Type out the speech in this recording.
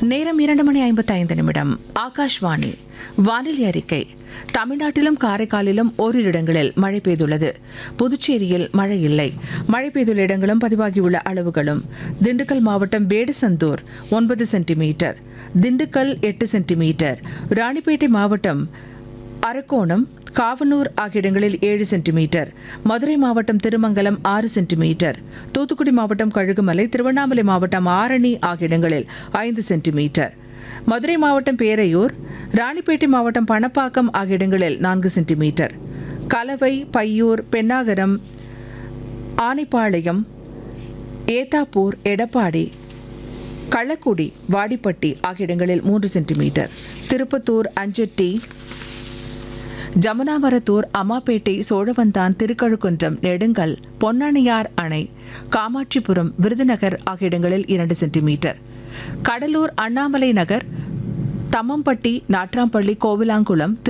நேரம் இரண்டு மணி ஐம்பத்தி ஐந்து நிமிடம் ஆகாஷ்வாணி வானிலை அறிக்கை தமிழ்நாட்டிலும் காரைக்காலிலும் ஓரிரு இடங்களில் மழை பெய்துள்ளது புதுச்சேரியில் மழை இல்லை மழை பெய்துள்ள இடங்களும் பதிவாகியுள்ள அளவுகளும் திண்டுக்கல் மாவட்டம் வேடசந்தூர் ஒன்பது சென்டிமீட்டர் திண்டுக்கல் எட்டு சென்டிமீட்டர் ராணிப்பேட்டை மாவட்டம் அரக்கோணம் காவனூர் ஆகிய இடங்களில் ஏழு சென்டிமீட்டர் மதுரை மாவட்டம் திருமங்கலம் ஆறு சென்டிமீட்டர் தூத்துக்குடி மாவட்டம் கழுகுமலை திருவண்ணாமலை மாவட்டம் ஆரணி ஆகிய இடங்களில் ஐந்து சென்டிமீட்டர் மதுரை மாவட்டம் பேரையூர் ராணிப்பேட்டை மாவட்டம் பணப்பாக்கம் ஆகிய இடங்களில் நான்கு சென்டிமீட்டர் கலவை பையூர் பெண்ணாகரம் ஆனைப்பாளையம் ஏத்தாப்பூர் எடப்பாடி கள்ளக்குடி வாடிப்பட்டி ஆகிய இடங்களில் மூன்று சென்டிமீட்டர் திருப்பத்தூர் அஞ்சட்டி ஜமுனாமரத்தூர் அம்மாப்பேட்டை சோழவந்தான் திருக்கழுக்குன்றம் நெடுங்கல் பொன்னானியார் அணை காமாட்சிபுரம் விருதுநகர் ஆகிய இடங்களில் இரண்டு சென்டிமீட்டர் கடலூர் அண்ணாமலை நகர் தம்மம்பட்டி நாட்ராம்பள்ளி கோவிலாங்குளம்